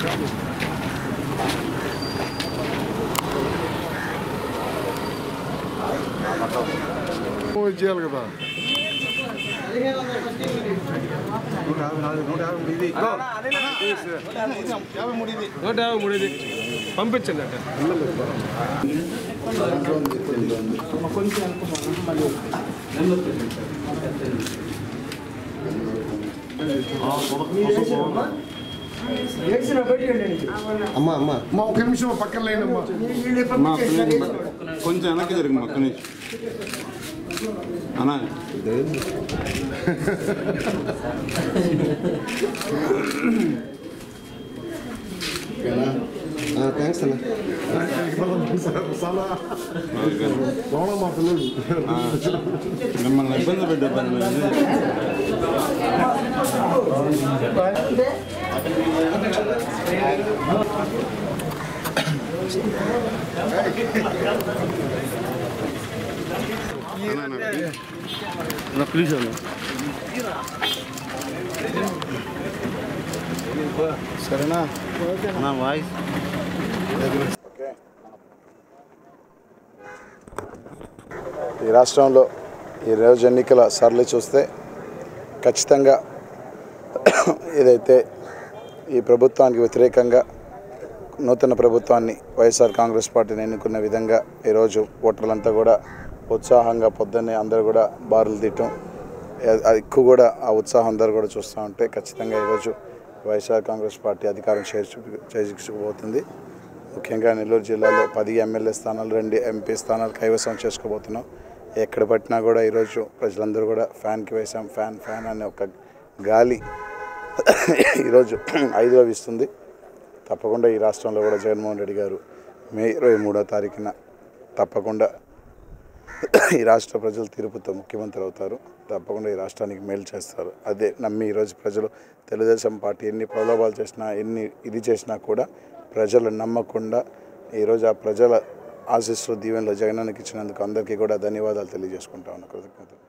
చేయాలి కదా నూట యాభై మూడు ఇది పంపించండి అంటే అమ్మా అమ్మా మా ఒక నిమిషం పక్కన లేనమ్మా కొంచెం వెనక్కి జరిగింది ఒక్క నిమిషం అన్నా థ్యాంక్స్ అన్న చాలా లోన మా పిల్లలు మిమ్మల్ని ఇబ్బంది పెట్టే పని లేదు. ప్లీజ్ అన్న సరేనా నా వాయిస్ ఈ రాష్ట్రంలో ఈ రోజు ఎన్నికల సరళి చూస్తే ఖచ్చితంగా ఏదైతే ఈ ప్రభుత్వానికి వ్యతిరేకంగా నూతన ప్రభుత్వాన్ని వైఎస్ఆర్ కాంగ్రెస్ పార్టీని ఎన్నుకున్న విధంగా ఈరోజు ఓటర్లంతా కూడా ఉత్సాహంగా పొద్దున్నే అందరూ కూడా బారులు తీయటం ఏ- అది ఎక్కువ కూడా ఆ ఉత్సాహం అందరూ కూడా చూస్తూ ఉంటే ఖచ్చితంగా ఈరోజు వైఎస్ఆర్ కాంగ్రెస్ పార్టీ అధికారం చేర్చు చేర్చుకుపోతుంది ముఖ్యంగా నెల్లూరు జిల్లాలో పది ఎమ్మెల్యే స్థానాలు రెండు ఎంపీ స్థానాలు కైవసం చేసుకోబోతున్నాం ఎక్కడ పట్టినా కూడా ఈరోజు ప్రజలందరూ కూడా ఫ్యాన్కి వేసాం ఫ్యాన్ ఫ్యాన్ అనే ఒక గాలి ఈరోజు ఐదులో ఇస్తుంది తప్పకుండా ఈ రాష్ట్రంలో కూడా జగన్మోహన్ రెడ్డి గారు మే ఇరవై మూడో తారీఖున తప్పకుండా ఈ రాష్ట్ర ప్రజలు తీర్పుతో ముఖ్యమంత్రి అవుతారు తప్పకుండా ఈ రాష్ట్రానికి మేలు చేస్తారు అదే నమ్మి ఈరోజు ప్రజలు తెలుగుదేశం పార్టీ ఎన్ని ప్రలోభాలు చేసినా ఎన్ని ఇది చేసినా కూడా ప్రజలు నమ్మకుండా ఈరోజు ఆ ప్రజల ఆశీస్సులు దీవెనలో జగనానికి ఇచ్చినందుకు అందరికీ కూడా ధన్యవాదాలు తెలియజేసుకుంటా ఉన్నా కృతజ్ఞతలు